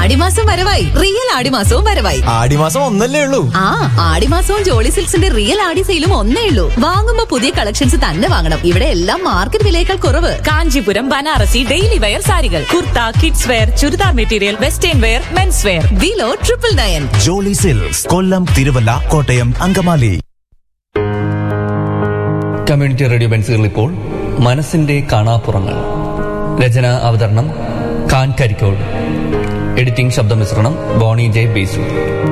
ആടിമാസം വരവായി റിയൽ ആടിമാസവും വരവായി ആടിമാസം ഒന്നല്ലേ ഉള്ളൂ ആ ആടിമാസവും ജോളി സിൽക്സിന്റെ റിയൽ ആടി സെയിലും ഒന്നേ ഉള്ളൂ വാങ്ങുമ്പോ പുതിയ കളക്ഷൻസ് തന്നെ വാങ്ങണം ഇവിടെ എല്ലാം മാർക്കറ്റ് വിലയേക്കാൾ കുറവ് കാഞ്ചീപുരം ബനാറസി ഡെയിലി വെയർ സാരികൾ kurta kids wear churidar material western wear men's wear below triple nine Jolly Silks Kollam Thiruvalla Kottayam Angamaly community radio ബെൻസുകൾ ഇപ്പോൾ മനസ്സിന്റെ കാണാപ്പുറങ്ങൾ രചന അവതരണം ഖാൻ കരിക്കോട് എഡിറ്റിംഗ് ശബ്ദമിശ്രണം ബോണി ജെ ബേസു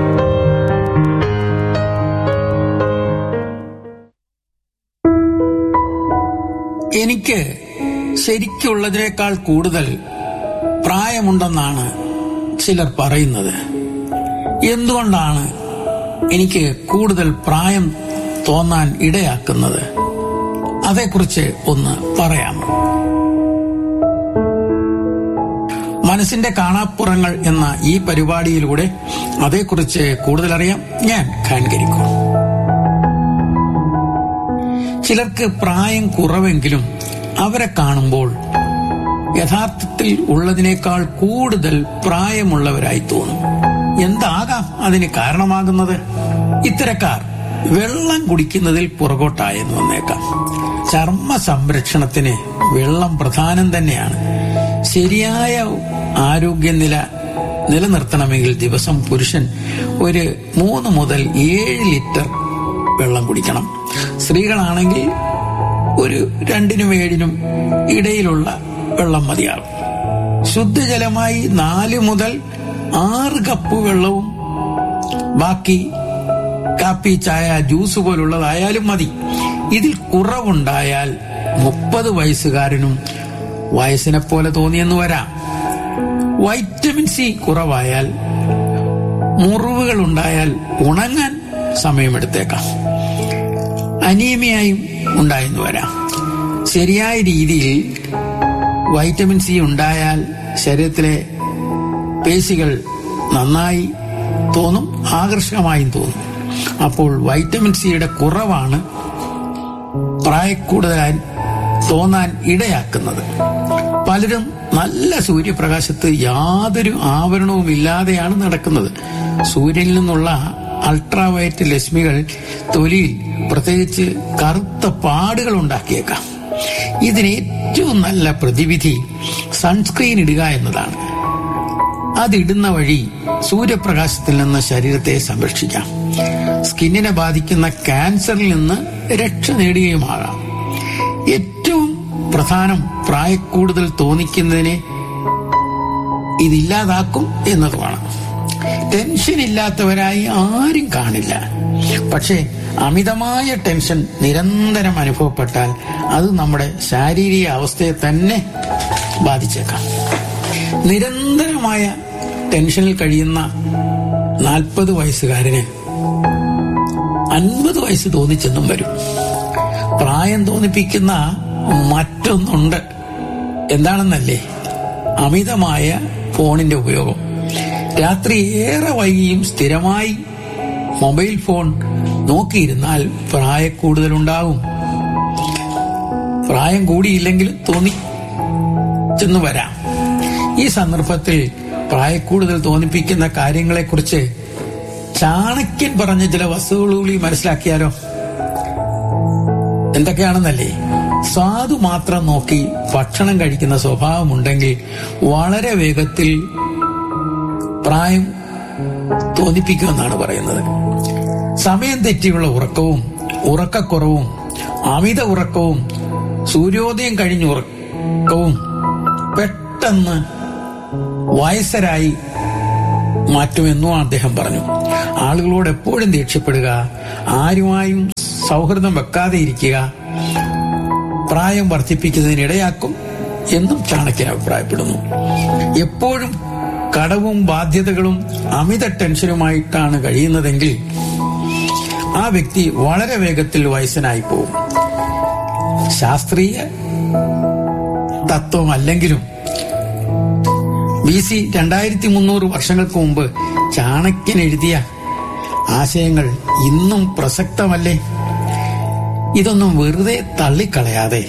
എനിക്ക് ശരിക്കുള്ളതിനേക്കാൾ കൂടുതൽ പ്രായമുണ്ടെന്നാണ് ചിലർ പറയുന്നത് എന്തുകൊണ്ടാണ് എനിക്ക് കൂടുതൽ പ്രായം തോന്നാൻ ഇടയാക്കുന്നത് അതേക്കുറിച്ച് ഒന്ന് പറയാമോ മനസ്സിന്റെ കാണാപ്പുറങ്ങൾ എന്ന ഈ പരിപാടിയിലൂടെ അതേക്കുറിച്ച് കൂടുതൽ അറിയാം ഞാൻ ഖാൻകരിക്കും ചിലർക്ക് പ്രായം കുറവെങ്കിലും അവരെ കാണുമ്പോൾ യഥാർത്ഥത്തിൽ ഉള്ളതിനേക്കാൾ കൂടുതൽ പ്രായമുള്ളവരായി തോന്നും എന്താകാം അതിന് കാരണമാകുന്നത് ഇത്തരക്കാർ വെള്ളം കുടിക്കുന്നതിൽ പുറകോട്ടായെന്ന് വന്നേക്കാം ചർമ്മ സംരക്ഷണത്തിന് വെള്ളം പ്രധാനം തന്നെയാണ് ശരിയായ ആരോഗ്യനില നിലനിർത്തണമെങ്കിൽ ദിവസം പുരുഷൻ ഒരു മൂന്ന് മുതൽ ഏഴ് ലിറ്റർ വെള്ളം കുടിക്കണം സ്ത്രീകളാണെങ്കിൽ ഒരു രണ്ടിനും ഏഴിനും ഇടയിലുള്ള വെള്ളം മതിയാകും ശുദ്ധജലമായി നാല് മുതൽ ആറ് കപ്പ് വെള്ളവും ബാക്കി കാപ്പി ചായ ജ്യൂസ് പോലുള്ളതായാലും മതി ഇതിൽ കുറവുണ്ടായാൽ മുപ്പത് വയസ്സുകാരനും വയസ്സിനെ പോലെ തോന്നിയെന്ന് വരാം വൈറ്റമിൻ സി കുറവായാൽ മുറിവുകൾ ഉണ്ടായാൽ ഉണങ്ങാൻ സമയമെടുത്തേക്കാം അനീമിയായും ഉണ്ടായെന്ന് വരാം ശരിയായ രീതിയിൽ വൈറ്റമിൻ സി ഉണ്ടായാൽ ശരീരത്തിലെ പേശികൾ നന്നായി തോന്നും ആകർഷകമായും തോന്നും അപ്പോൾ വൈറ്റമിൻ സിയുടെ കുറവാണ് പ്രായക്കൂടുതലായി തോന്നാൻ ഇടയാക്കുന്നത് പലരും നല്ല സൂര്യപ്രകാശത്ത് യാതൊരു ആവരണവും ഇല്ലാതെയാണ് നടക്കുന്നത് സൂര്യനിൽ നിന്നുള്ള അൾട്രാവയലറ്റ് രശ്മികൾ തൊലിയിൽ പ്രത്യേകിച്ച് കറുത്ത പാടുകൾ ഉണ്ടാക്കിയേക്കാം ഇതിന് ഏറ്റവും നല്ല പ്രതിവിധി സൺസ്ക്രീൻ ഇടുക എന്നതാണ് അതിടുന്ന വഴി സൂര്യപ്രകാശത്തിൽ നിന്ന് ശരീരത്തെ സംരക്ഷിക്കാം സ്കിന്നിനെ ബാധിക്കുന്ന ക്യാൻസറിൽ നിന്ന് രക്ഷ നേടുകയുമാകാം ഏറ്റവും പ്രധാനം പ്രായക്കൂടുതൽ തോന്നിക്കുന്നതിനെ ഇതില്ലാതാക്കും എന്നതുമാണ് ടെൻഷൻ ഇല്ലാത്തവരായി ആരും കാണില്ല പക്ഷേ അമിതമായ ടെൻഷൻ നിരന്തരം അനുഭവപ്പെട്ടാൽ അത് നമ്മുടെ ശാരീരിക അവസ്ഥയെ തന്നെ ബാധിച്ചേക്കാം നിരന്തരമായ ടെൻഷനിൽ കഴിയുന്ന നാൽപ്പത് വയസ്സുകാരന് അൻപത് വയസ്സ് തോന്നിച്ചെന്നും വരും പ്രായം തോന്നിപ്പിക്കുന്ന മറ്റൊന്നുണ്ട് എന്താണെന്നല്ലേ അമിതമായ ഫോണിന്റെ ഉപയോഗം രാത്രി ഏറെ വൈകിയും സ്ഥിരമായി മൊബൈൽ ഫോൺ നോക്കിയിരുന്നാൽ പ്രായക്കൂടുതലുണ്ടാകും പ്രായം കൂടിയില്ലെങ്കിലും തോന്നി ചെന്ന് വരാം ഈ സന്ദർഭത്തിൽ പ്രായക്കൂടുതൽ തോന്നിപ്പിക്കുന്ന കാര്യങ്ങളെക്കുറിച്ച് ചാണക്യൻ പറഞ്ഞ ചില വസ്തുക്കൾ കൂടി മനസ്സിലാക്കിയാലോ എന്തൊക്കെയാണെന്നല്ലേ സ്വാദു മാത്രം നോക്കി ഭക്ഷണം കഴിക്കുന്ന സ്വഭാവമുണ്ടെങ്കിൽ വളരെ വേഗത്തിൽ പ്രായം തോന്നിപ്പിക്കുമെന്നാണ് പറയുന്നത് സമയം തെറ്റിയുള്ള ഉറക്കവും ഉറക്കക്കുറവും അമിത ഉറക്കവും സൂര്യോദയം കഴിഞ്ഞ ഉറക്കവും പെട്ടെന്ന് വയസ്സരായി മാറ്റുമെന്നും അദ്ദേഹം പറഞ്ഞു ആളുകളോട് എപ്പോഴും ദേഷ്യപ്പെടുക ആരുമായും സൗഹൃദം വെക്കാതെ ഇരിക്കുക പ്രായം വർദ്ധിപ്പിക്കുന്നതിനിടയാക്കും എന്നും ചാണക്യൻ അഭിപ്രായപ്പെടുന്നു എപ്പോഴും കടവും ബാധ്യതകളും അമിത ടെൻഷനുമായിട്ടാണ് കഴിയുന്നതെങ്കിൽ ആ വ്യക്തി വളരെ വേഗത്തിൽ വയസ്സനായി പോകും ശാസ്ത്രീയ തത്വമല്ലെങ്കിലും ബി സി രണ്ടായിരത്തി മുന്നൂറ് വർഷങ്ങൾക്ക് മുമ്പ് ചാണക്യൻ എഴുതിയ ആശയങ്ങൾ ഇന്നും പ്രസക്തമല്ലേ ഇതൊന്നും വെറുതെ തള്ളിക്കളയാതെ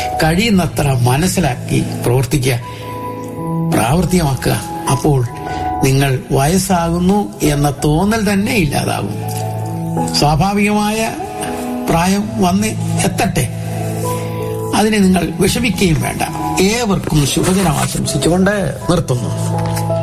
കഴിയുന്നത്ര മനസ്സിലാക്കി പ്രവർത്തിക്കുക പ്രാവർത്തികമാക്കുക അപ്പോൾ നിങ്ങൾ വയസ്സാകുന്നു എന്ന തോന്നൽ തന്നെ ഇല്ലാതാകും സ്വാഭാവികമായ പ്രായം വന്ന് എത്തട്ടെ അതിനെ നിങ്ങൾ വിഷമിക്കുകയും വേണ്ട ഏവർക്കും ശുഭദിനം ആശംസിച്ചുകൊണ്ട് നിർത്തുന്നു